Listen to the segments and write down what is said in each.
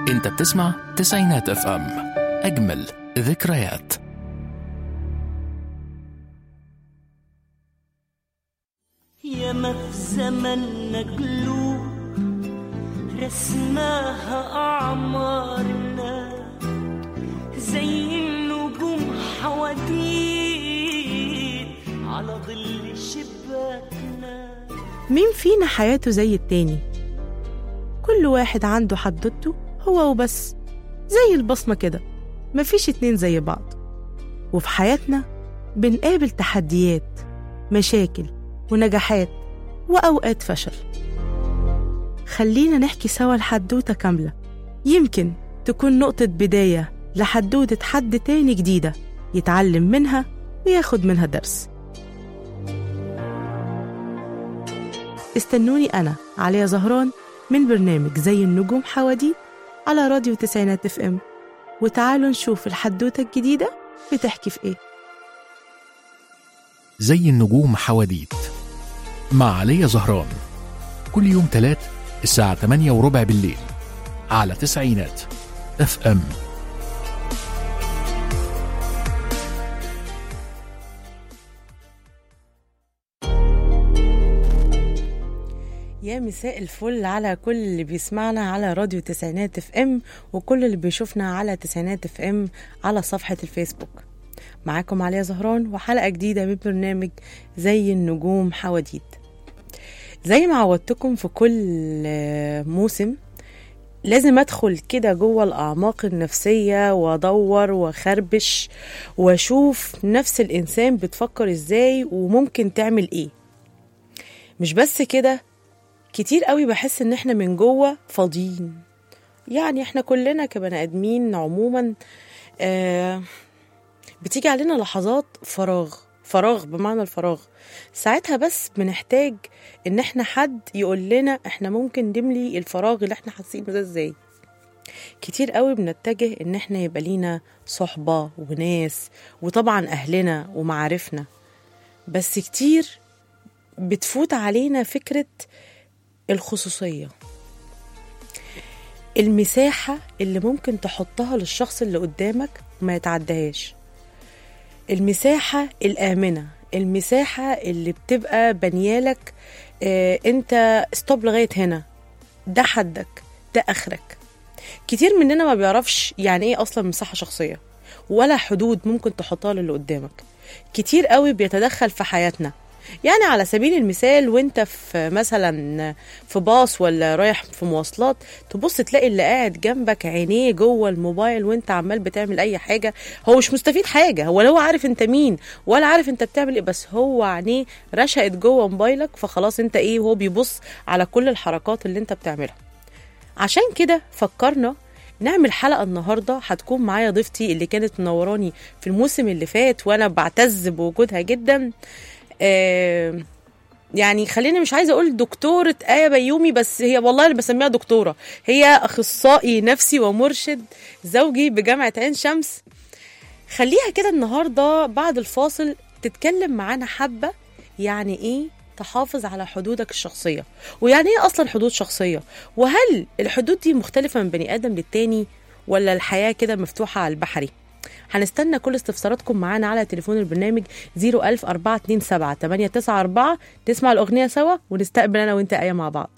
انت بتسمع تسعينات اف ام اجمل ذكريات ياما في زمننا قلوب رسماها أعمارنا زي النجوم حواديت على ظل شباكنا مين فينا حياته زي التاني كل واحد عنده حدوته هو وبس زي البصمة كده مفيش اتنين زي بعض وفي حياتنا بنقابل تحديات مشاكل ونجاحات وأوقات فشل خلينا نحكي سوا الحدوتة كاملة يمكن تكون نقطة بداية لحدوتة حد تاني جديدة يتعلم منها وياخد منها درس استنوني أنا عليا زهران من برنامج زي النجوم حواديت على راديو تسعينات اف ام وتعالوا نشوف الحدوتة الجديدة بتحكي في ايه زي النجوم حواديت مع علي زهران كل يوم تلات الساعة 8 وربع بالليل على تسعينات اف ام يا مساء الفل على كل اللي بيسمعنا على راديو تسعينات اف ام وكل اللي بيشوفنا على تسعينات اف ام على صفحة الفيسبوك معاكم عليا زهران وحلقة جديدة من برنامج زي النجوم حواديت زي ما عودتكم في كل آه، موسم لازم ادخل كده جوه الاعماق النفسيه وادور واخربش واشوف نفس الانسان بتفكر ازاي وممكن تعمل ايه مش بس كده كتير قوي بحس ان احنا من جوه فاضيين يعني احنا كلنا كبني ادمين عموما آه بتيجي علينا لحظات فراغ فراغ بمعنى الفراغ ساعتها بس بنحتاج ان احنا حد يقول لنا احنا ممكن نملي الفراغ اللي احنا حاسينه ده ازاي كتير قوي بنتجه ان احنا يبقى لينا صحبة وناس وطبعا اهلنا ومعارفنا بس كتير بتفوت علينا فكرة الخصوصية المساحة اللي ممكن تحطها للشخص اللي قدامك ما يتعدهاش المساحة الآمنة المساحة اللي بتبقى بنيالك آه انت ستوب لغاية هنا ده حدك ده آخرك كتير مننا ما بيعرفش يعني ايه أصلا مساحة شخصية ولا حدود ممكن تحطها للي قدامك كتير قوي بيتدخل في حياتنا يعني على سبيل المثال وانت في مثلا في باص ولا رايح في مواصلات تبص تلاقي اللي قاعد جنبك عينيه جوه الموبايل وانت عمال بتعمل اي حاجه هو مش مستفيد حاجه هو لا هو عارف انت مين ولا عارف انت بتعمل ايه بس هو عينيه رشقت جوه موبايلك فخلاص انت ايه وهو بيبص على كل الحركات اللي انت بتعملها عشان كده فكرنا نعمل حلقة النهاردة هتكون معايا ضيفتي اللي كانت منوراني في الموسم اللي فات وأنا بعتز بوجودها جدا آه يعني خليني مش عايزه اقول دكتوره ايه بيومي بس هي والله اللي بسميها دكتوره هي اخصائي نفسي ومرشد زوجي بجامعه عين شمس خليها كده النهارده بعد الفاصل تتكلم معانا حبه يعني ايه تحافظ على حدودك الشخصيه ويعني ايه اصلا حدود شخصيه وهل الحدود دي مختلفه من بني ادم للتاني ولا الحياه كده مفتوحه على البحري هنستنى كل استفساراتكم معانا على تليفون البرنامج 01000 427 894 نسمع الأغنية سوا ونستقبل أنا وأنت آية مع بعض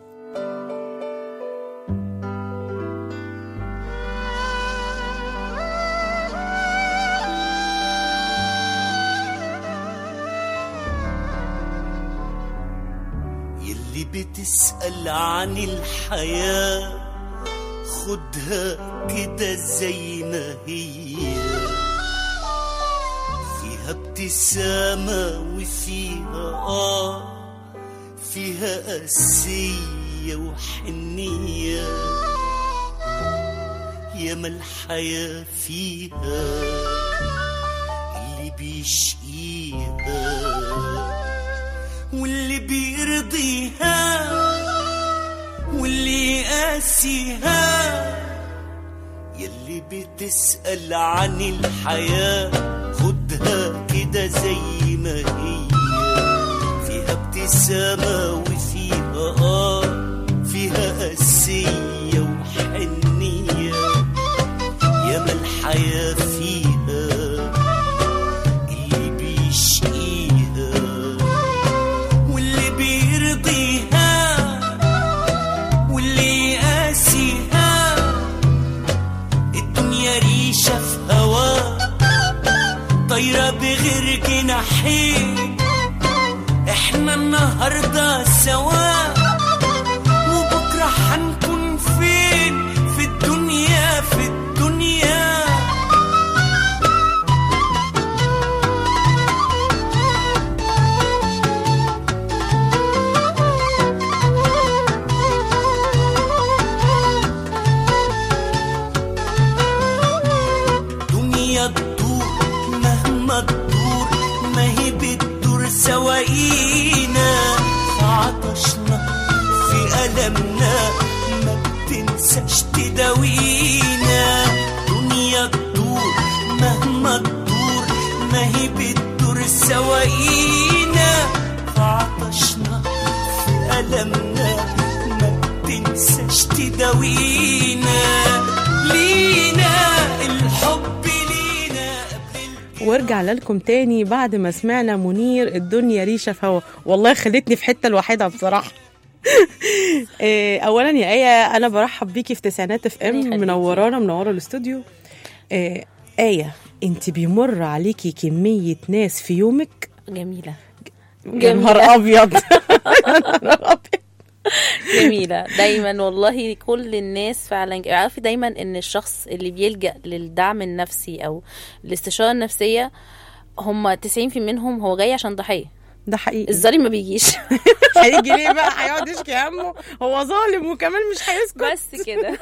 يلي بتسأل عن الحياة خدها كده زي ما هي فيها ابتسامة وفيها آه فيها قاسية وحنية ياما الحياة فيها اللي بيشقيها واللي بيرضيها واللي قاسيها يلي بتسأل عن الحياة خدها كده زي ما هي فيها ابتسامة وفيها آه فيها قاسية وحنية تنساش تداوينا دنيا تدور مهما تدور ما هي بتدور سواقينا فعطشنا في ألمنا ما تنساش تداوينا لينا الحب لينا قبل وارجع لكم تاني بعد ما سمعنا منير الدنيا ريشه في هوا والله خلتني في حته لوحدها بصراحه إيه، اولا يا ايه انا برحب بيكي في تسعينات اف ام الله يخليكي. منورانا منوره الاستوديو إيه، ايه انت بيمر عليكي كميه ناس في يومك جميلة يا نهار ابيض يا نهار ابيض جميلة دايما والله كل الناس فعلا عارفة دايما ان الشخص اللي بيلجأ للدعم النفسي او الاستشارة النفسية هم 90% منهم هو جاي عشان ضحية ده حقيقي الظالم ما بيجيش هيجي ليه بقى هيقعد يشكي همه هو ظالم وكمان مش هيسكت بس كده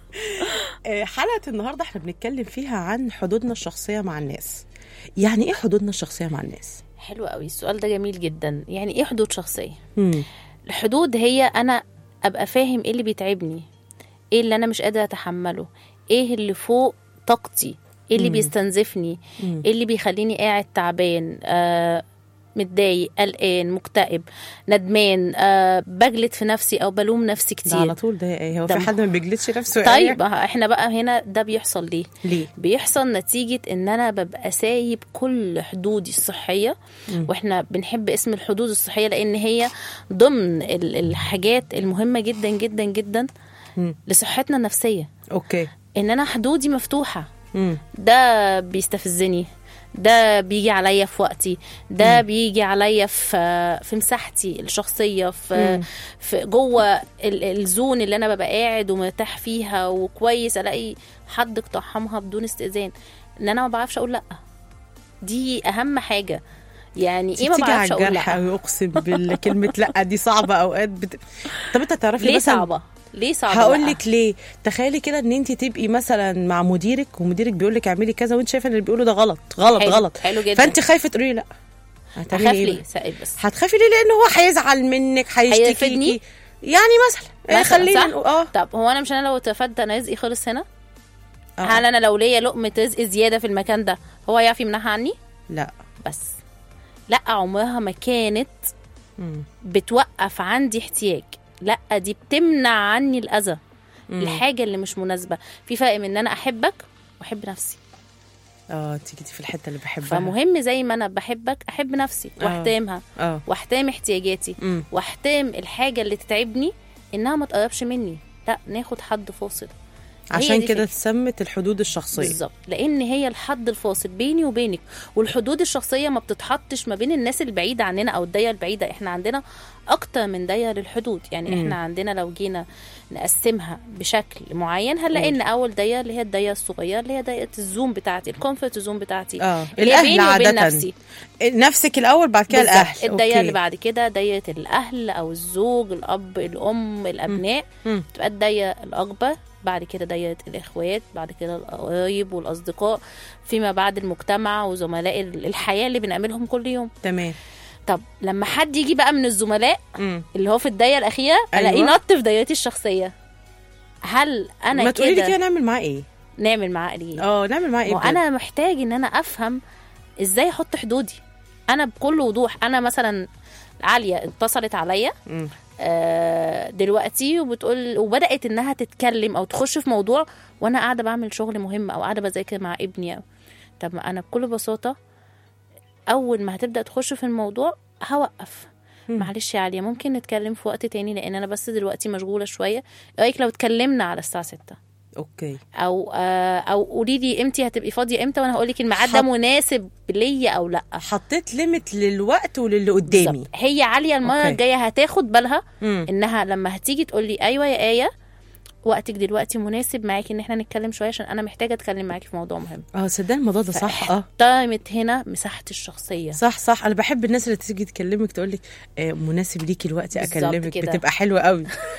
آه، حلقه النهارده احنا بنتكلم فيها عن حدودنا الشخصيه مع الناس يعني ايه حدودنا الشخصيه مع الناس حلو قوي السؤال ده جميل جدا يعني ايه حدود شخصية مم. الحدود هي انا ابقى فاهم ايه اللي بيتعبني ايه اللي انا مش قادره اتحمله ايه اللي فوق طاقتي ايه اللي بيستنزفني مم. ايه اللي بيخليني قاعد تعبان آه متضايق قلقان مكتئب ندمان آه بجلد في نفسي او بلوم نفسي ده على كتير طول ده ايه هو ده في حد ما بيجلدش نفسه يا طيب آية؟ آه، احنا بقى هنا ده بيحصل ليه ليه بيحصل نتيجة ان انا ببقى سايب كل حدودي الصحية مم. واحنا بنحب اسم الحدود الصحية لان هي ضمن ال- الحاجات المهمة جدا جدا جدا مم. لصحتنا النفسية اوكي ان انا حدودي مفتوحة مم. ده بيستفزني ده بيجي عليا في وقتي ده بيجي عليا في في مساحتي الشخصيه في مم. في جوه ال- الزون اللي انا ببقى قاعد ومرتاح فيها وكويس الاقي حد اقتحمها بدون استئذان ان انا ما بعرفش اقول لا دي اهم حاجه يعني ايه ما تيجي على بعرفش اقول الجرح لا قوي اقسم بالله كلمه لا دي صعبه اوقات بت... طب انت تعرفي ليه مثلا صعبه ليه صعبه هقول بقى؟ لك ليه تخيلي كده ان انت تبقي مثلا مع مديرك ومديرك بيقول لك اعملي كذا وانت شايفه ان اللي بيقوله ده غلط غلط حلو، غلط حلو جدا. فانت خايفه تقولي لا هتعملي اخاف ايه ليه بقى؟ سائل بس هتخافي ليه لان هو هيزعل منك هيشتكيكي هيرفدني؟ يعني مثلا إيه مثلاً، خلينا صح؟ نقول- اه طب هو انا مش انا لو اتفدت انا رزقي خلص هنا آه. هل انا لو ليا لقمه رزق زياده في المكان ده هو هيعرف يمنعها عني لا بس لا عمرها ما كانت مم. بتوقف عندي احتياج لا دي بتمنع عني الاذى مم. الحاجه اللي مش مناسبه في فرق من ان انا احبك واحب نفسي اه انت جيتي في الحته اللي بحبها فمهم زي ما انا بحبك احب نفسي آه. واحترمها اه واحترم احتياجاتي مم. واحترم الحاجه اللي تتعبني انها ما تقربش مني لا ناخد حد فاصل هي عشان دي كده فكرة. اتسمت الحدود الشخصيه بالظبط لان هي الحد الفاصل بيني وبينك والحدود الشخصيه ما بتتحطش ما بين الناس البعيده عننا او الدايره البعيده احنا عندنا اكتر من دايره للحدود يعني مم. احنا عندنا لو جينا نقسمها بشكل معين هنلاقي ان اول دايره اللي هي الدايره الصغيره اللي هي دايره الزوم بتاعتي الكومفورت زوم بتاعتي اه اللي هي الاهل بيني وبين عاده نفسي نفسك الاول بعد كده بالظبط. الاهل الدايره أوكي. اللي بعد كده دايره الاهل او الزوج الاب الام الابناء مم. تبقى الدايره الاكبر بعد كده دايره الاخوات بعد كده القرايب والاصدقاء فيما بعد المجتمع وزملاء ال- الحياه اللي بنعملهم كل يوم تمام طب لما حد يجي بقى من الزملاء مم. اللي هو في الدايره الاخيره أيوة. الاقيه نط في دايرتي الشخصيه هل انا ما تقولي لي كده كده نعمل معاه ايه نعمل معاه ايه اه نعمل معاه ايه بجد؟ وانا محتاج ان انا افهم ازاي احط حدودي انا بكل وضوح انا مثلا عاليه اتصلت عليا مم. آه، دلوقتي وبتقول وبدات انها تتكلم او تخش في موضوع وانا قاعده بعمل شغل مهم او قاعده بذاكر مع ابني أو. طب ما انا بكل بساطه اول ما هتبدا تخش في الموضوع هوقف مم. معلش يا عاليه ممكن نتكلم في وقت تاني لان انا بس دلوقتي مشغوله شويه ايه رايك لو اتكلمنا على الساعه 6 اوكي او آه او قولي لي امتى هتبقي فاضيه امتى وانا هقول لك الميعاد ده حط- مناسب ليا او لا حطيت ليميت للوقت وللي قدامي بالظبط. هي عاليه المره أوكي. الجايه هتاخد بالها مم. انها لما هتيجي تقول لي ايوه يا ايه وقتك دلوقتي مناسب معاكي ان احنا نتكلم شويه عشان انا محتاجه اتكلم معاكي في موضوع مهم اه صدق الموضوع ده صح اه احترمت هنا مساحه الشخصيه صح صح انا بحب الناس اللي تيجي تكلمك تقول لك آه مناسب ليكي الوقت بالظبط اكلمك كده. بتبقى حلوه قوي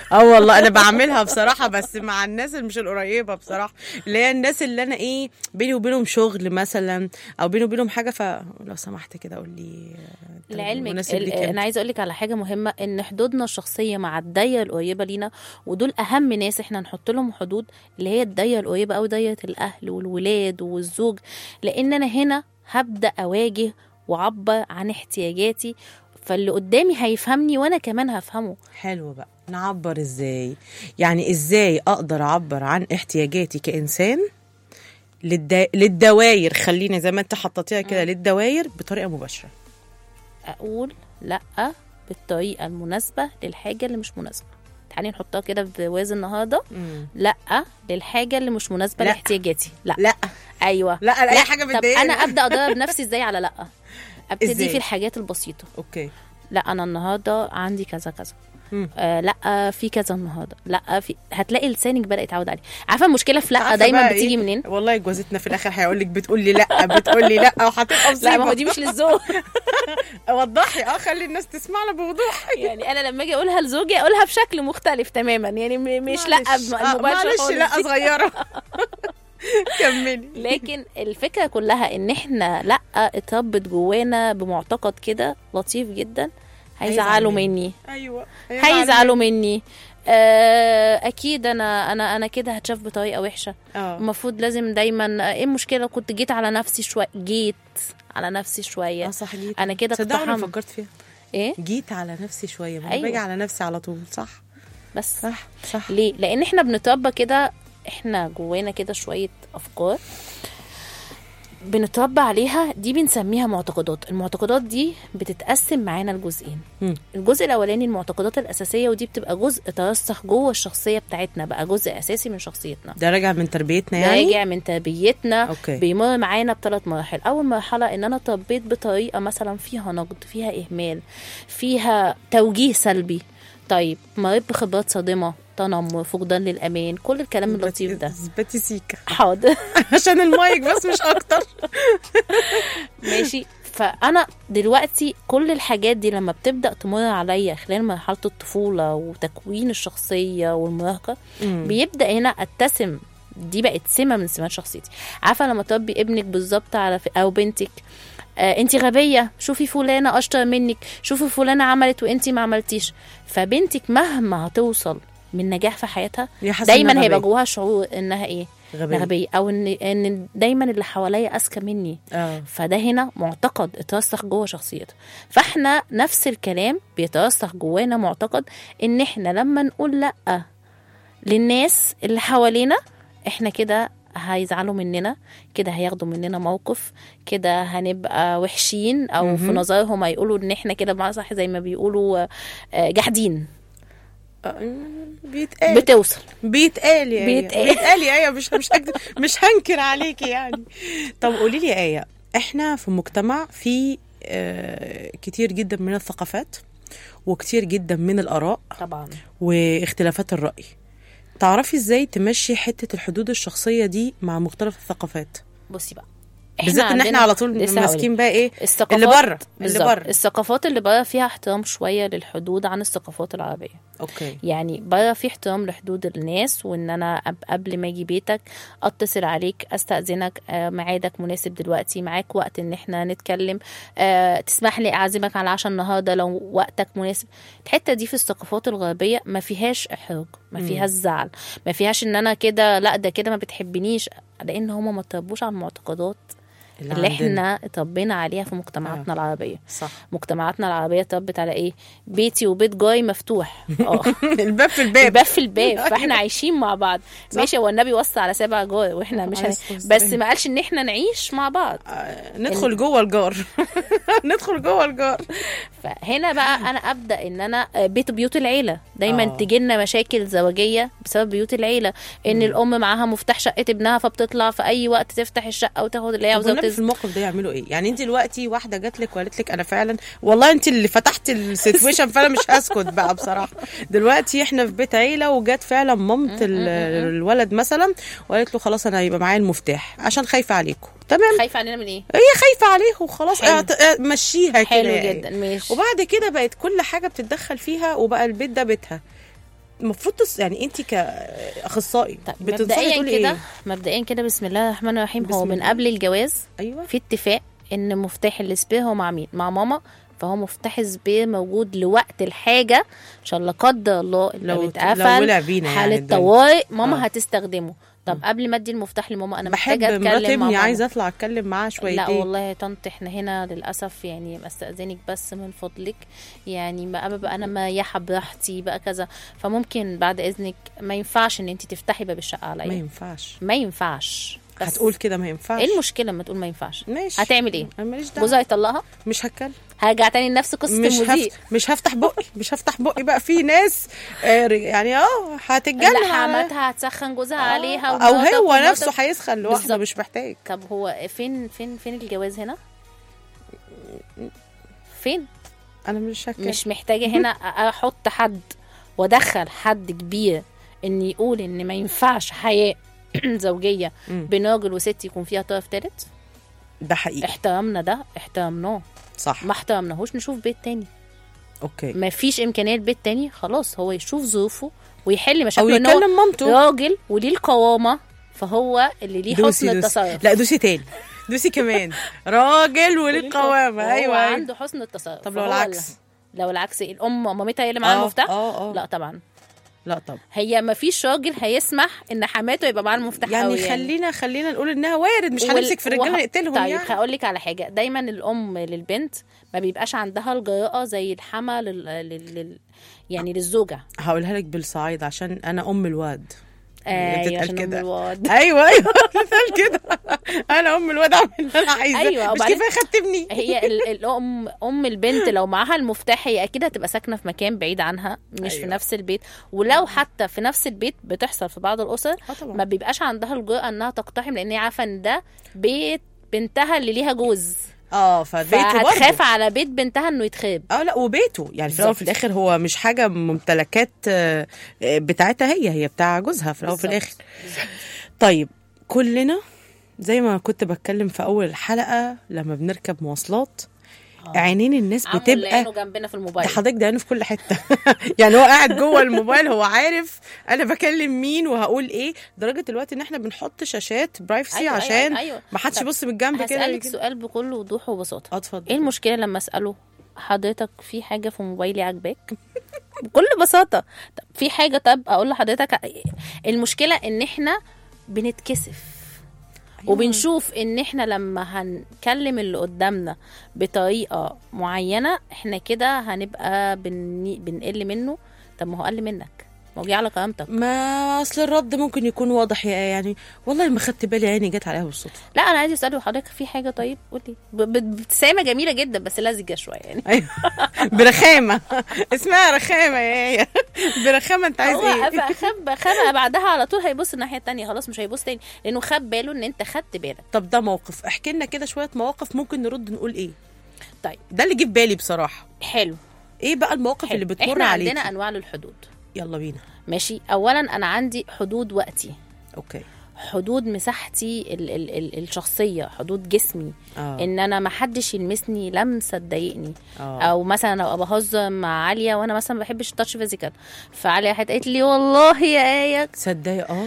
اه والله انا بعملها بصراحه بس مع الناس اللي مش القريبه بصراحه اللي هي الناس اللي انا ايه بيني وبينهم شغل مثلا او بيني وبينهم حاجه فلو سمحت كده قول لي آه، أنت لعلمك مناسب ال- ليك إمتى؟ انا عايزه اقول لك على حاجه مهمه ان حدودنا الشخصيه مع الدايره القريبه لينا ودول اهم ناس احنا نحط لهم حدود اللي هي الدايره القريبه او دايره الاهل والولاد والزوج لان انا هنا هبدا اواجه واعبر عن احتياجاتي فاللي قدامي هيفهمني وانا كمان هفهمه حلو بقى نعبر ازاي يعني ازاي اقدر اعبر عن احتياجاتي كانسان للدا... للدواير خلينا زي ما انت حطيتيها كده للدواير بطريقه مباشره اقول لا بالطريقه المناسبه للحاجه اللي مش مناسبه تعالي نحطها كده في وازن النهارده لا للحاجه اللي مش مناسبه لا. لاحتياجاتي لا لا ايوه لا لاي حاجه طب بتضايقني انا ابدا ادرب نفسي ازاي على لا ابتدي إزاي؟ في الحاجات البسيطه اوكي لا انا النهارده عندي كذا كذا مم. آه لا في كذا النهارده لا في هتلاقي لسانك بدا يتعود عليه عارفه المشكله في لا عارفة دايما بقى بتيجي إيه؟ منين والله جوازتنا في الاخر هيقول لك بتقول لي لا بتقول لي لا وهتبقى مصيبه لا ما هو دي مش للذوق وضحي اه خلي الناس تسمعنا بوضوح يعني انا لما اجي اقولها لزوجي اقولها بشكل مختلف تماما يعني م- مش لا معلش. آه، مباشره معلش خالص لا صغيره كملي لكن الفكره كلها ان احنا لا اتربت جوانا بمعتقد كده لطيف جدا هيزعلوا مني. مني ايوه هيزعلوا مني آه، اكيد انا انا انا كده هتشاف بطريقه وحشه اه المفروض لازم دايما ايه المشكله لو كنت جيت على نفسي شويه جيت على نفسي اه شويه صح جيت انا كده كنت تصدقوا انا هعمل- فكرت فيها ايه جيت على نفسي شويه ما انا أيوة. باجي على نفسي على طول صح بس صح صح ليه لان احنا بنتربى كده احنا جوانا كده شويه افكار بنتربى عليها دي بنسميها معتقدات المعتقدات دي بتتقسم معانا لجزئين مم. الجزء الاولاني المعتقدات الاساسيه ودي بتبقى جزء ترسخ جوه الشخصيه بتاعتنا بقى جزء اساسي من شخصيتنا ده راجع من تربيتنا يعني راجع من تربيتنا أوكي. بيمر معانا بثلاث مراحل اول مرحله ان انا تربيت بطريقه مثلا فيها نقد فيها اهمال فيها توجيه سلبي طيب مريت بخبرات صادمه تنمر فقدان للامان كل الكلام اللطيف ده اثبتي سيكا حاضر عشان المايك بس مش اكتر ماشي فانا دلوقتي كل الحاجات دي لما بتبدا تمر عليا خلال مرحله الطفوله وتكوين الشخصيه والمراهقه بيبدا هنا اتسم دي بقت سمه من سمات شخصيتي عارفه لما تربي ابنك بالظبط على ف... او بنتك آه انت غبيه شوفي فلانه اشطر منك شوفي فلانه عملت وانت ما عملتيش فبنتك مهما هتوصل من نجاح في حياتها هي حاسة إنها دايما هيبقى غبية. جواها شعور انها ايه غبية. غبيه او ان ان دايما اللي حواليا اذكى مني اه فده هنا معتقد اترسخ جوه شخصيته فاحنا نفس الكلام بيترسخ جوانا معتقد ان احنا لما نقول لا للناس اللي حوالينا احنا كده هيزعلوا مننا كده هياخدوا مننا موقف كده هنبقى وحشين او في نظرهم هيقولوا ان احنا كده بمعنى صح زي ما بيقولوا آه، جاحدين آه، بيتقال بتوصل بيتقال يا آية. بيتقال. بيتقال يا آية مش مش هكدب مش هنكر عليكي يعني طب قولي لي يا آية احنا في مجتمع فيه آه، كتير جدا من الثقافات وكتير جدا من الآراء طبعا واختلافات الرأي تعرفي ازاي تمشي حتة الحدود الشخصية دي مع مختلف الثقافات بصي بقى بالذات ان احنا عندنا- على طول لسه هقولك. ماسكين بقى ايه الثقافات اللي بره اللي بالظبط. بره الثقافات اللي بره فيها احترام شويه للحدود عن الثقافات العربيه اوكي يعني بره في احترام لحدود الناس وان انا أب- قبل ما اجي بيتك اتصل عليك استاذنك آه، ميعادك مناسب دلوقتي معاك وقت ان احنا نتكلم آه، تسمح لي اعزمك على العشاء النهارده لو وقتك مناسب الحته دي في الثقافات الغربيه ما فيهاش احراج ما فيهاش زعل ما فيهاش ان انا كده لا ده كده ما بتحبنيش لان هم ما تربوش على المعتقدات اللي, اللي عندنا. احنا اتربينا عليها في مجتمعاتنا العربيه صح مجتمعاتنا العربيه اتربت على ايه بيتي وبيت جاي مفتوح اه الباب في الباب الباب في الباب فاحنا عايشين مع بعض ماشي هو النبي وصى على سبع جار واحنا مش هن... عليه الصلاة والسلام. بس ما قالش ان احنا نعيش مع بعض آه، ندخل جوه الجار ندخل جوه الجار فهنا بقى انا ابدا ان انا بيت بيوت العيله دايما آه. تجي لنا مشاكل زوجيه بسبب بيوت العيله ان الام معاها مفتاح شقه ابنها فبتطلع في اي وقت تفتح الشقه وتاخد اللي هي طب عاوزاه والنبي في وتز- الموقف ده يعملوا ايه؟ يعني انت دلوقتي واحده جات لك وقالت لك انا فعلا والله انت اللي فتحت السيتويشن فانا مش هسكت بقى بصراحه دلوقتي احنا في بيت عيله وجات فعلا مامه ال- الولد مثلا وقالت له خلاص انا هيبقى معايا المفتاح عشان خايفه عليكم تمام خايفه علينا من ايه هي خايفه عليه وخلاص حلو. اعت- اه، مشيها كده حلو يعني. جدا ماشي وبعد كده بقت كل حاجه بتتدخل فيها وبقى البيت ده بيتها المفروض تص... يعني انت كاخصائي طيب بتنصحي مبدئيا تقولي كده ايه مبدئيا كده بسم الله الرحمن الرحيم هو بسم من الله. قبل الجواز ايوه في اتفاق ان مفتاح السبير هو مع مين مع ماما فهو مفتاح السبير موجود لوقت الحاجه عشان لا قدر الله لو لو لو اتقفل ولع بينا يعني حاله الدنيا. طوارئ ماما آه. هتستخدمه طب قبل ما ادي المفتاح لماما انا بحب محتاجه مرات اتكلم مع ابني ماما عايزه اطلع اتكلم معاها لا شويتين والله يا طنط احنا هنا للاسف يعني استاذنك بس من فضلك يعني ما ببقى انا مريحه براحتي بقى كذا فممكن بعد اذنك ما ينفعش ان انت تفتحي باب الشقه ما عليا ينفعش ما ينفعش بس هتقول كده ما ينفعش ايه المشكله لما تقول ما ينفعش ماشي هتعمل ايه انا ماليش دعوه جوزها يطلقها مش هتكلم هرجع تاني لنفس قصه مش المذيع هفت... مش هفتح بقي مش هفتح بقي بقى في ناس آه، يعني اه هتتجنن لا على- حماتها هتسخن جوزها عليها او ومراتك هو ومراتك. نفسه هيسخن لوحده بالظبط. مش محتاج طب هو فين فين فين الجواز هنا فين انا مش هتكلم مش محتاجه هنا احط حد وادخل حد كبير ان يقول ان ما ينفعش حياه زوجيه مم. بين راجل وست يكون فيها طرف ثالث ده حقيقي احترمنا ده احترمناه صح ما احترمناهوش نشوف بيت تاني اوكي ما فيش امكانيه لبيت تاني خلاص هو يشوف ظروفه ويحل او مشاكله ان هو يكلم مامته راجل وليه القوامه فهو اللي ليه دوسي حسن دوسي. التصرف لا دوسي تاني دوسي كمان راجل وليه قوامه وهو ايوه أيوة. عنده حسن التصرف طب لو فهو العكس اللي- لو العكس إيه؟ الام مامتها هي اللي معاها آه، المفتاح اه اه لا طبعا لا طب هي ما فيش راجل هيسمح ان حماته يبقى معاها المفتاح يعني قوي خلينا خلينا نقول انها وارد مش وال- هنمسك في الرجاله وه- نقتلهم طيب يعني هقول لك على حاجه دايما الام للبنت ما بيبقاش عندها الجراءه زي الحما لل... لل... لل... يعني للزوجه هقولها لك بالصعيد عشان انا ام الواد ايوه بتتقال عشان ام كده. الواد ايوه ايوه بتتقال كده انا ام الواد اعمل اللي انا عايزاه أيوة، مش وبعدين- كفايه خدت ابني هي ال- الام ام البنت لو معاها المفتاح هي اكيد هتبقى ساكنه في مكان بعيد عنها مش أيوة. في أيوة. نفس البيت ولو حتى في نفس البيت بتحصل في بعض الاسر اه طبعا ما بيبقاش عندها الجرأة انها تقتحم لان هي عارفه ان ده بيت بنتها اللي ليها جوز اه فبيته فهتخاف برضه على بيت بنتها انه يتخاب اه لا وبيته يعني في الاول وفي بالظبط. الاخر هو مش حاجه ممتلكات آه، آه، بتاعتها هي هي بتاع جوزها في الاول وفي بالظبط. الاخر طيب كلنا زي ما كنت بتكلم في اول الحلقه لما بنركب مواصلات عينين الناس عمو بتبقى لقينه جنبنا في ده الموبايل حضرتك ده عينه في كل حته يعني هو قاعد جوه الموبايل هو عارف انا بكلم مين وهقول ايه لدرجه دلوقتي ان احنا بنحط شاشات برايفسي أيوة، أيوة، عشان أيوة. ما حدش طب يبص من الجنب كده هسألك كده. سؤال بكل وضوح وبساطه اه اتفضل ايه المشكله لما اساله حضرتك في حاجه في موبايلي عاجباك بكل بساطه طب في حاجه طب اقول لحضرتك المشكله ان احنا بنتكسف وبنشوف ان احنا لما هنكلم اللي قدامنا بطريقه معينه احنا كده هنبقى بن... بنقل منه طب ما هو قل منك ما هو جه على كرامتك ما اصل الرد ممكن يكون واضح يا يعني والله ما خدت بالي عيني جت عليها بالصدفه لا انا عايز اساله حضرتك في حاجه طيب قولي ب- ب- بابتسامه جميله جدا بس لزجه شويه يعني ايوه برخامه اسمها رخامه يا ايه برخامه انت عايز هو ايه أبقى خب خب بعدها على طول هيبص الناحيه التانية خلاص مش هيبص تاني لانه خد باله ان انت خدت بالك طب ده موقف احكي لنا كده شويه مواقف ممكن نرد نقول ايه طيب ده اللي جه في بالي بصراحه حلو ايه بقى المواقف حلو اللي بتمر احنا عليك عندنا انواع للحدود يلا بينا ماشي اولا انا عندي حدود وقتي اوكي حدود مساحتي ال ال ال الشخصيه حدود جسمي اه ان انا ما حدش يلمسني لمسه تضايقني اه او مثلا ابقى بهزر مع عاليه وانا مثلا ما بحبش التاتش فيزيكال فعاليه قالت لي والله يا ايه تصدقي اه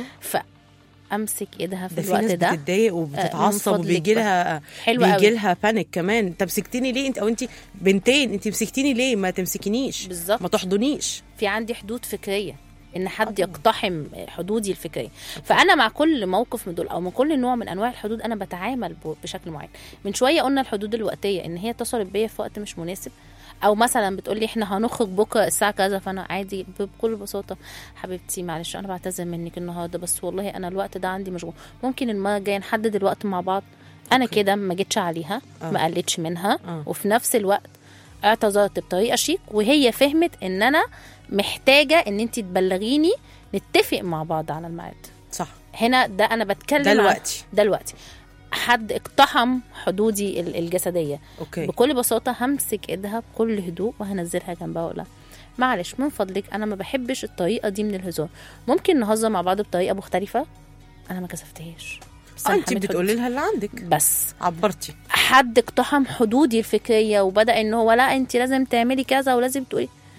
فامسك ايدها في ده في الوقت ناس ده بتتضايق من وبتتعصب فضلك وبيجي لها حلو بيجي قوي لها بانيك كمان انت مسكتني ليه انت او انت بنتين انت مسكتيني ليه ما تمسكينيش بالظبط. ما تحضنيش في عندي حدود فكريه ان حد طبعاً. يقتحم حدودي الفكريه فانا مع كل موقف من دول او من كل نوع من انواع الحدود انا بتعامل ب- بشكل معين من شويه قلنا الحدود الوقتيه ان هي اتصلت بيا في وقت مش مناسب او مثلا بتقول لي احنا هنخرج بكره الساعه كذا فانا عادي بكل بساطه حبيبتي معلش انا بعتذر منك النهارده بس والله انا الوقت ده عندي مشغول ممكن المره الجايه نحدد الوقت مع بعض انا أوكي. كده ما جيتش عليها آه. ما قلتش منها آه. وفي نفس الوقت اعتذرت بطريقه شيك وهي فهمت ان انا محتاجه ان انت تبلغيني نتفق مع بعض على الميعاد صح هنا ده انا بتكلم ده عن- الوقت ده الوقت حد اقتحم حدودي ال- الجسديه اوكي بكل بساطه همسك ايدها بكل هدوء وهنزلها جنبها واقول لها معلش من فضلك انا ما بحبش الطريقه دي من الهزار ممكن نهزر مع بعض بطريقه مختلفه انا ما كسفتهاش بس آه أنا انت حميت بتقولي حدودي. لها اللي عندك بس عبرتي حد اقتحم حدودي الفكريه وبدا ان هو لا انت لازم تعملي كذا ولازم تقولي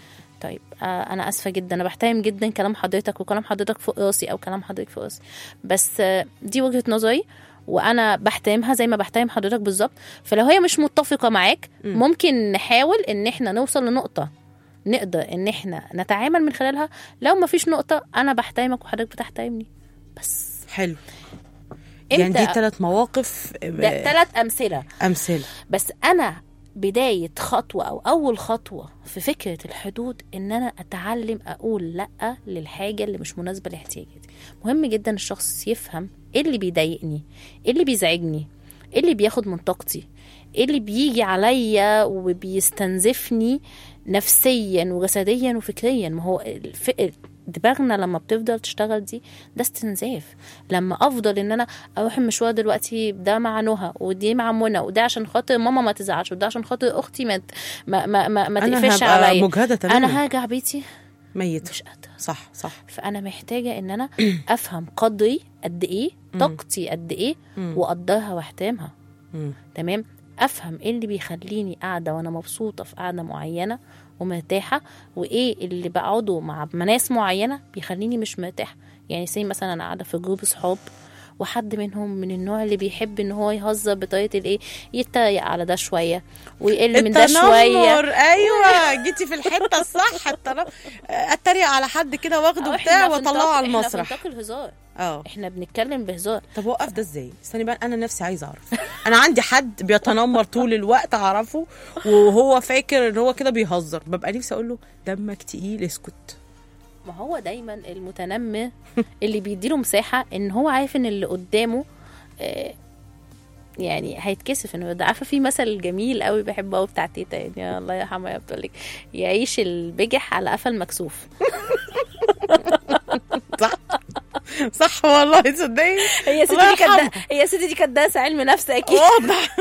طيب آه انا اسفه جدا انا بحترم جدا كلام حضرتك وكلام حضرتك فوق راسي او كلام حضرتك فوق راسي بس آه دي وجهه نظري وانا بحترمها زي ما بحترم حضرتك بالظبط فلو هي مش متفقه معاك ممكن نحاول ان احنا نوصل لنقطه نقدر ان احنا نتعامل من خلالها لو ما فيش نقطه انا بحترمك وحضرتك بتحترمني بس حلو يعني انت دي ثلاث مواقف ده ثلاث امثله امثله بس انا بداية خطوة أو أول خطوة في فكرة الحدود إن أنا أتعلم أقول لأ للحاجة اللي مش مناسبة لاحتياجاتي مهم جدا الشخص يفهم إيه اللي بيضايقني إيه اللي بيزعجني إيه اللي بياخد من طاقتي إيه اللي بيجي عليا وبيستنزفني نفسيا وجسديا وفكريا ما هو الف... دماغنا لما بتفضل تشتغل دي ده استنزاف لما افضل ان انا اروح المشوار دلوقتي ده مع نهى ودي مع منى وده عشان خاطر ماما ما تزعلش وده عشان خاطر اختي ما ت- ما ما ما, ما انا تقفش هبقى عليا مجهده تماما انا هرجع بيتي ميت مش قادره صح صح فانا محتاجه ان انا افهم قدري قد ايه طاقتي قد ايه واقدرها واحترمها مم. تمام افهم ايه اللي بيخليني قاعده وانا مبسوطه في قاعده معينه ومرتاحه وايه اللي بقعده مع ناس معينه بيخليني مش مرتاحه يعني زي مثلا انا قاعده في جروب صحاب وحد منهم من النوع اللي بيحب ان هو يهزر بطريقه الايه يتريق على ده شويه ويقل من ده شويه التنمر ايوه جيتي في الحته الصح التنمر اتريق على حد كده واخده أو بتاع إحنا في واطلعه نطاق- على احنا في المسرح نطاق الهزار اه احنا بنتكلم بهزار طب وقف ده ازاي استني بقى انا نفسي عايزه اعرف انا عندي حد بيتنمر طول الوقت اعرفه وهو فاكر ان هو كده بيهزر ببقى نفسي اقول له دمك تقيل اسكت ما هو دايما المتنمر اللي بيديله مساحه ان هو عارف ان اللي قدامه آه، يعني هيتكسف انه ده عارفه في مثل جميل قوي بحبه قوي بتاع تيتا يعني الله يرحمها يا بتقول لك يعيش البجح على قفا المكسوف صح صح والله تصدقي هي ستي الله دي كانت يرحمها. هي ستي دي كانت دارسه علم نفس اكيد واضح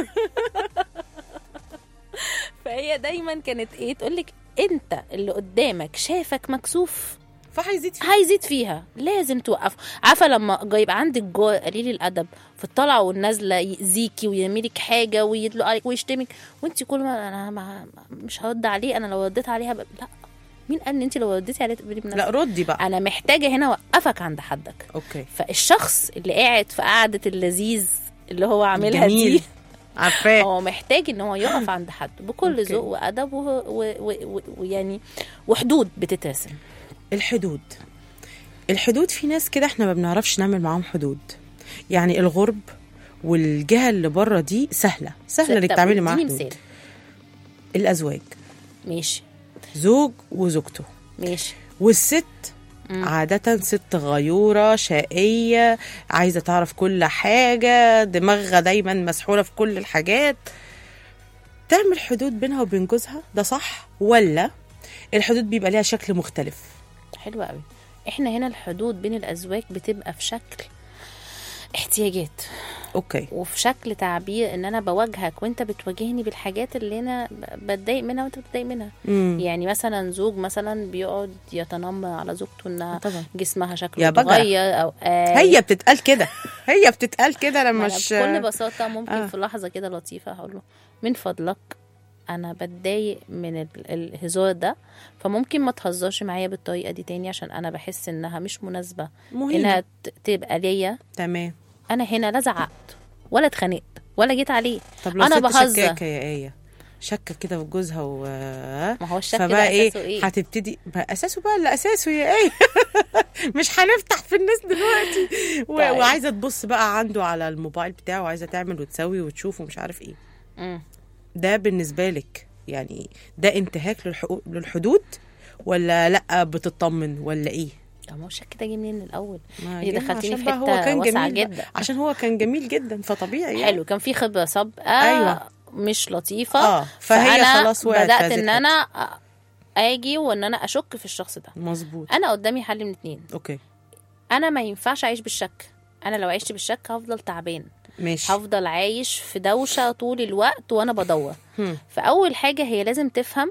فهي دايما كانت ايه تقول لك انت اللي قدامك شافك مكسوف فهيزيد فيه هيزيد فيها لازم توقفه عارفه لما جا- يبقى عندك جار قليل الادب في الطلعه والنازله يأذيكي ويرميلك حاجه ويدلق عليك ويشتمك وانت كل ما انا ما مش هرد عليه انا لو رديت عليها بقى لا مين قال ان انت لو رديتي عليه تقبلي بنفسك لا ردي بقى انا محتاجه هنا اوقفك عند حدك اوكي فالشخص اللي قاعد في قعده اللذيذ اللي هو عاملها جميل دي عارفاه هو محتاج ان هو يقف عند حد بكل أوكي. ذوق وادب وه- و- و- و- ويعني وحدود بتترسم الحدود الحدود في ناس كده احنا ما بنعرفش نعمل معاهم حدود يعني الغرب والجهه اللي بره دي سهله سهله انك طب تعملي معاها اديني حدود مثال الازواج ماشي زوج وزوجته ماشي والست عادة ست غيورة شقية عايزة تعرف كل حاجة دماغها دايما مسحولة في كل الحاجات تعمل حدود بينها وبين جوزها ده صح ولا الحدود بيبقى ليها شكل مختلف حلوة قوي احنا هنا الحدود بين الازواج بتبقى في شكل احتياجات اوكي وفي شكل تعبير ان انا بواجهك وانت بتواجهني بالحاجات اللي انا ب- بتضايق منها وانت بتضايق منها مم. يعني مثلا زوج مثلا بيقعد يتنمر على زوجته انها طبعا. جسمها شكله يا بجع. اتغير او آه هي بتتقال كده هي بتتقال كده لما ما أنا مش بكل بساطة ممكن آه. آه. في لحظة كده لطيفة هقول له من فضلك أنا بتضايق من ال- الهزار ده فممكن ما تهزرش معايا بالطريقة دي تاني عشان أنا بحس إنها مش مناسبة مهمة. إنها ت- تبقى ليا تمام أنا هنا لا زعقت ولا اتخانقت ولا جيت عليه طب لو أنا ست بهزر شكاكة يا ايه شكة كده في جوزها و ما هو الشك فبقى ده ايه أساسه إيه؟ هتبتدي بقى اساسه بقى اللي اساسه يا ايه مش هنفتح في الناس دلوقتي و... طيب. وعايزه تبص بقى عنده على الموبايل بتاعه وعايزه تعمل وتسوي وتشوف ومش عارف ايه مم. ده بالنسبه لك يعني ده انتهاك للحقوق للحدود ولا لا بتطمن ولا ايه طب ما هو الشك ده جه منين الأول؟ ما دي جه دخلتيني عشان في بقى هو حتة كان واسعة جميل جدا بقى. عشان هو كان جميل جدا فطبيعي يعني. حلو كان في خبرة سابقة أيوة. مش لطيفة آه، فهي فأنا خلاص وقعت في بدأت هذه إن الحتة. أنا أجي وإن أنا أشك في الشخص ده مظبوط انا قدامي حل من اتنين اوكي انا ما ينفعش اعيش بالشك انا لو عشت بالشك هفضل تعبان ماشي هفضل عايش في دوشه طول الوقت وانا بدور هم. فاول حاجه هي لازم تفهم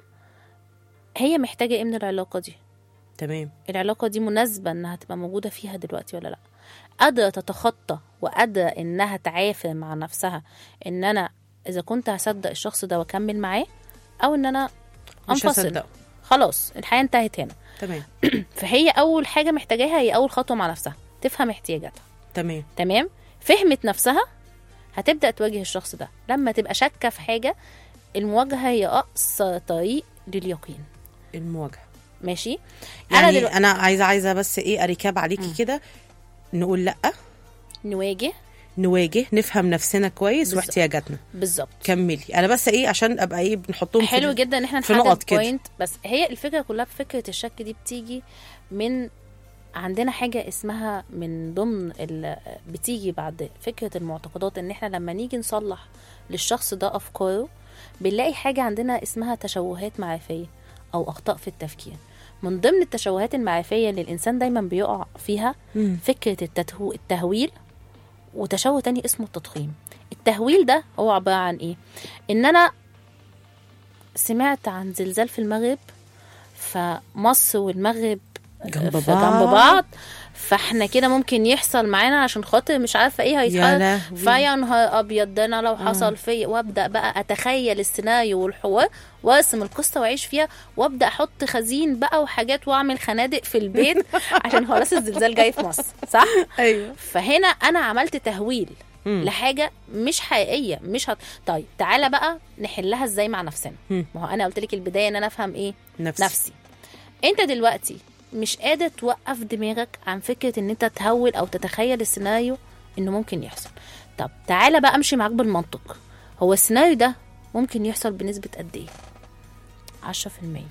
هي محتاجه ايه من العلاقه دي تمام العلاقه دي مناسبه انها تبقى موجوده فيها دلوقتي ولا لا قادره تتخطى وقادره انها تعافر مع نفسها ان انا اذا كنت هصدق الشخص ده واكمل معاه او ان انا مش انفصل هصدقه خلاص الحياه انتهت هنا تمام فهي اول حاجه محتاجاها هي اول خطوه مع نفسها تفهم احتياجاتها تمام تمام فهمت نفسها هتبدا تواجه الشخص ده لما تبقى شاكه في حاجه المواجهه هي اقصى طريق لليقين المواجهه ماشي يعني دلوقتي- انا عايزه عايزه بس ايه اريكاب عليكي كده نقول لا نواجه نواجه نفهم نفسنا كويس بالظبط. واحتياجاتنا بالظبط كملي انا بس ايه عشان ابقى ايه بنحطهم في حلو ال- جدا ان احنا في نحدد نقط كده. بوينت بس هي الفكره كلها في فكره الشك دي بتيجي من عندنا حاجه اسمها من ضمن ال... بتيجي بعد فكره المعتقدات ان احنا لما نيجي نصلح للشخص ده افكاره بنلاقي حاجه عندنا اسمها تشوهات معرفيه او اخطاء في التفكير من ضمن التشوهات المعرفيه اللي الانسان دايما بيقع فيها مم. فكره التتهو... التهويل وتشوه تاني اسمه التضخيم التهويل ده هو عباره عن ايه ان انا سمعت عن زلزال في المغرب فمصر والمغرب جنب في بعض. جنب بعض فاحنا كده ممكن يحصل معانا عشان خاطر مش عارفه ايه يا هيتحصل لهوي. فيا نهار ابيض ده انا لو حصل في وابدا بقى اتخيل السيناريو والحوار وارسم القصه واعيش فيها وابدا احط خزين بقى وحاجات واعمل خنادق في البيت عشان خلاص الزلزال جاي في مصر صح ايوه فهنا انا عملت تهويل مم. لحاجه مش حقيقيه مش هت... طيب تعالى بقى نحلها ازاي مع نفسنا مم. ما هو انا قلت لك البدايه ان انا افهم ايه نفسي, نفسي انت دلوقتي مش قادر توقف دماغك عن فكره ان انت تهول او تتخيل السيناريو انه ممكن يحصل طب تعالى بقى امشي معاك بالمنطق هو السيناريو ده ممكن يحصل بنسبه قد ايه 10%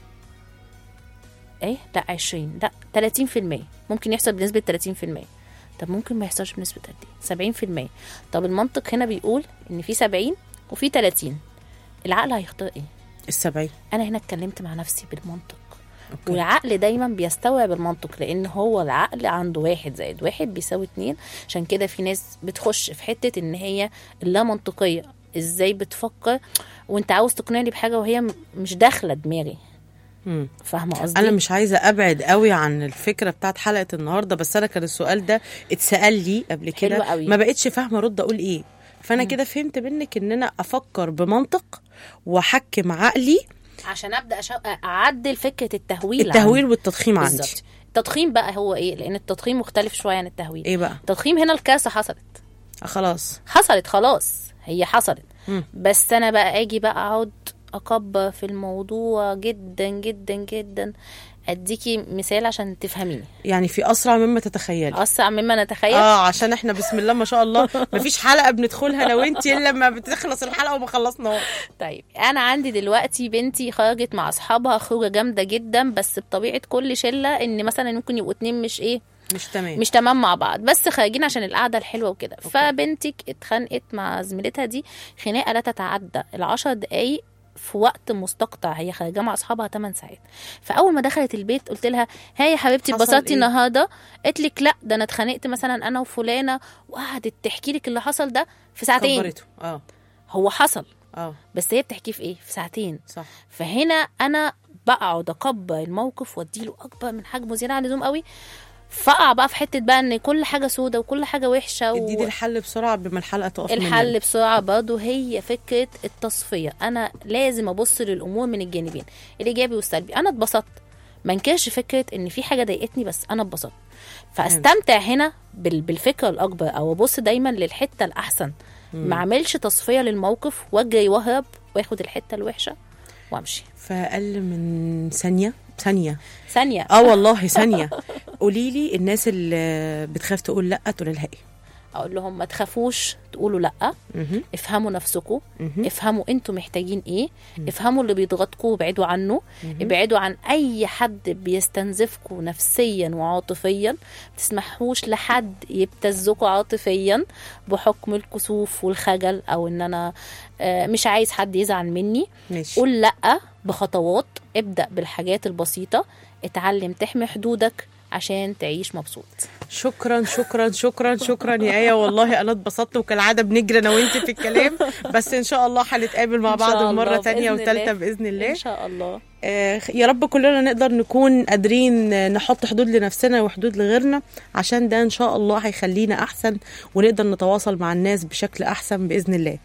ايه لا 20 لا 30% ممكن يحصل بنسبه 30% طب ممكن ما يحصلش بنسبه قد ايه 70% طب المنطق هنا بيقول ان في 70 وفي 30 العقل هيختار ايه السبعين انا هنا اتكلمت مع نفسي بالمنطق أوكي. والعقل دايما بيستوعب المنطق لان هو العقل عنده واحد زائد واحد بيساوي اتنين عشان كده في ناس بتخش في حته ان هي اللا منطقيه ازاي بتفكر وانت عاوز تقنعني بحاجه وهي م- مش داخله دماغي مم. فاهمه قصدي انا مش عايزه ابعد قوي عن الفكره بتاعت حلقه النهارده بس انا كان السؤال ده اتسال لي قبل حلو كده قوي. ما بقتش فاهمه ارد اقول ايه فانا كده فهمت منك ان انا افكر بمنطق واحكم عقلي عشان ابدا أشو... اعدل فكره التهويل التهويل عندي. والتضخيم عندي بالظبط التضخيم بقى هو ايه لان التضخيم مختلف شويه عن التهويل ايه بقى التضخيم هنا الكارثه حصلت آه خلاص حصلت خلاص هي حصلت مم. بس انا بقى اجي بقى اقعد اكبر في الموضوع جدا جدا جدا اديكي مثال عشان تفهميني يعني في اسرع مما تتخيلي اسرع مما نتخيل اه عشان احنا بسم الله ما شاء الله مفيش حلقه بندخلها انا وانتي الا لما بتخلص الحلقه وما خلصناها طيب انا عندي دلوقتي بنتي خرجت مع اصحابها خروجه جامده جدا بس بطبيعه كل شله ان مثلا ممكن يبقوا اتنين مش ايه مش تمام مش تمام مع بعض بس خارجين عشان القعده الحلوه وكده فبنتك اتخانقت مع زميلتها دي خناقه لا تتعدى العشر دقايق في وقت مستقطع هي خارجه مع اصحابها 8 ساعات فاول ما دخلت البيت قلت لها ها يا حبيبتي حصل اتبسطتي إيه؟ النهارده قالت لك لا ده انا اتخانقت مثلا انا وفلانه وقعدت تحكي لك اللي حصل ده في ساعتين كبرته اه هو حصل اه بس هي بتحكيه في ايه في ساعتين صح فهنا انا بقعد اكبر الموقف واديله اكبر من حجمه زياده عن اللزوم قوي فاقع بقى في حته بقى ان كل حاجه سودة وكل حاجه وحشه اديني و... الحل بسرعه بما الحلقه تقف الحل مننا. بسرعه برضه هي فكره التصفيه انا لازم ابص للامور من الجانبين الايجابي والسلبي انا اتبسطت ما انكرش فكره ان في حاجه ضايقتني بس انا اتبسطت فاستمتع هنا بال... بالفكره الاكبر او ابص دايما للحته الاحسن ما اعملش تصفيه للموقف واجري واهرب واخد الحته الوحشه وامشي فاقل من ثانيه ثانيه ثانيه اه والله ثانيه قولي لي الناس اللي بتخاف تقول لا تقول لها ايه اقول لهم ما تخافوش تقولوا لا مهم. افهموا نفسكم مهم. افهموا انتوا محتاجين ايه افهموا اللي بيضغطكم وابعدوا عنه ابعدوا عن اي حد بيستنزفكم نفسيا وعاطفيا ما تسمحوش لحد يبتزكوا عاطفيا بحكم الكسوف والخجل او ان انا آه، مش عايز حد يزعل مني ماشي قول لا بخطوات ابدا بالحاجات البسيطه اتعلم تحمي حدودك عشان تعيش مبسوط شكرا شكرا شكرا شكرا يا ايه والله انا اتبسطت وكالعاده بنجري انا وانت في الكلام بس ان شاء الله هنتقابل مع إن شاء بعض الله مره بإذن تانية الله. وثالثه باذن الله ان شاء الله آه، يا رب كلنا نقدر نكون قادرين آه، نحط حدود لنفسنا وحدود لغيرنا عشان ده ان شاء الله هيخلينا احسن ونقدر نتواصل مع الناس بشكل احسن باذن الله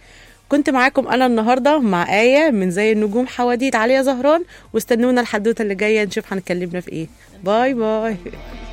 كنت معاكم انا النهارده مع ايه من زي النجوم حواديت عليا زهران واستنونا الحدوته اللي جايه نشوف هنتكلمنا في ايه باي باي